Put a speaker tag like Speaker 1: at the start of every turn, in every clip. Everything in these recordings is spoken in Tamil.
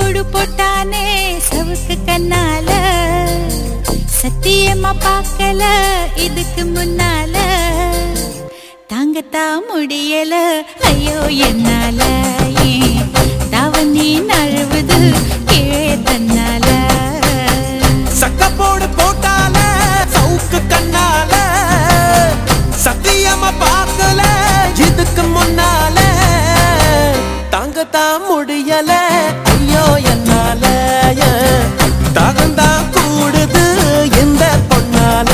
Speaker 1: போடு போட்டானே சவுக்கு கண்ணால சத்தியமா பார்க்கல இதுக்கு முன்னால தாங்கத்தா முடியல ஐயோ என்னால ஏன் தாவணி நழுவுது கீழே தன்னால
Speaker 2: சக்கப்போடு போட்டால சவுக்கு கண்ணால சத்தியமா பார்க்கல இதுக்கு முன்னால தாங்கத்தான் முடியல ஐயோ என்னால தாகந்தான் கூடுது இந்த பொண்ணால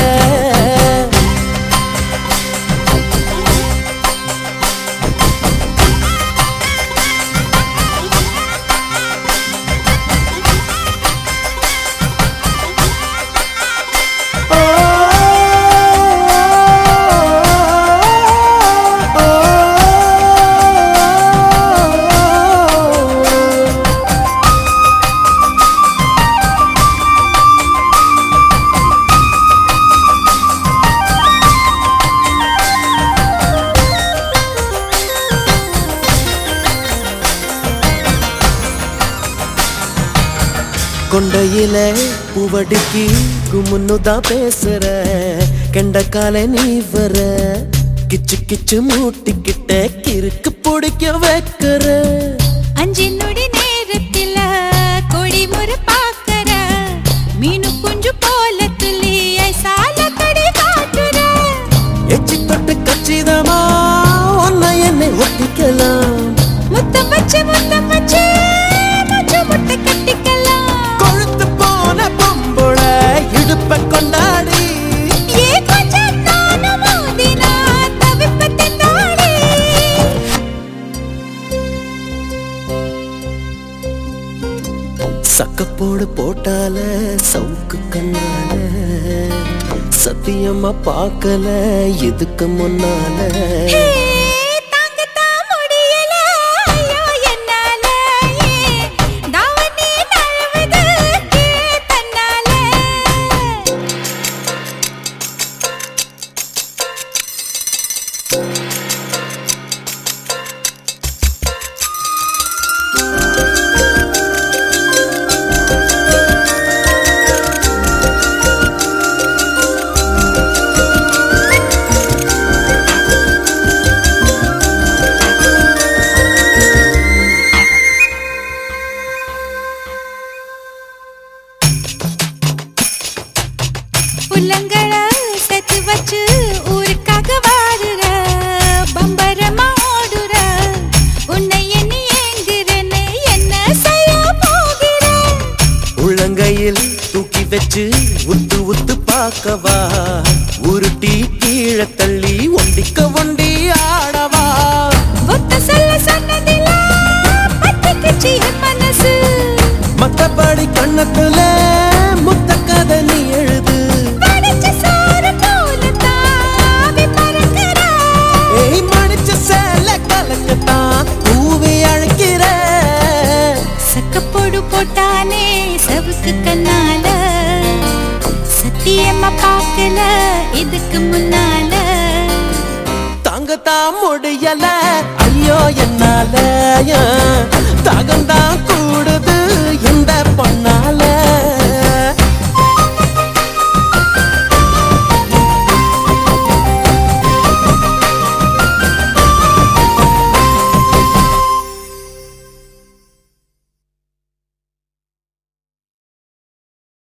Speaker 2: கொண்டையில பூவடிக்கு குமுன்னுதான் பேசுற கெண்டக்கால நீ வர கிச்சு கிச்சு மூட்டிக்கிட்ட கிறுக்கு பிடிக்க வைக்கிற
Speaker 1: அஞ்சு நொடி நேரத்தில கொடி முறை பார்க்கற மீனு குஞ்சு போல துள்ளி சால கடி காட்டுற
Speaker 2: எச்சி தொட்டு கச்சிதமா உன்னை என்னை ஒட்டிக்கலாம்
Speaker 1: முத்தம் வச்சு முத்தம் வச்சு மூச்சு முட்டை கட்டிக்கலாம்
Speaker 2: கொழுத்து போன பொம்புள இடுப்ப கொண்டாடி
Speaker 1: ஏ கொஞ்சம் நானும் மோதினா தவிப்பத்தை தாடி
Speaker 2: சக்கப்போடு போட்டால சவுக்கு கண்ணால சத்தியமா பார்க்கல இதுக்கு முன்னால
Speaker 1: ஹே, தாங்கத்தான் முடியல, ஐயோ என்னால. ஏன் தாவணி நழுவுது கீழே தன்னால. புல்லங்கள சேர்த்து வச்சு ஊருக்காக வாடுற பம்பரமா ஓடுற உன்னை எண்ணி ஏங்குறேன்னு என்ன செய்ய போகிற
Speaker 2: உள்ளங்கையில் தூக்கி வச்சு உத்து உத்து பார்க்கவா உருட்டி கீழே தள்ளி ஒண்டிக்க ஒண்டி ஆடவா
Speaker 1: ஒத்த சொல்ல சொன்னதில பத்திக்குச்சு என் மனசு
Speaker 2: மத்தபடி கண்ணத்துல முத்த கதை நீ எழுது
Speaker 1: படிச்ச சோறு போல தாவி பறக்கிற
Speaker 2: ஏய் மடிச்ச சேல கலக்கத்தான் பூவி அழைக்கிற
Speaker 1: சக்கப்போடு போட்டானே சவுக்கு கண்ணால சத்தியமா பார்க்கல இதுக்கு முன்னால
Speaker 2: தாங்கத்தான் முடியல ஐயோ என்னால தாகந்தான் கூடுது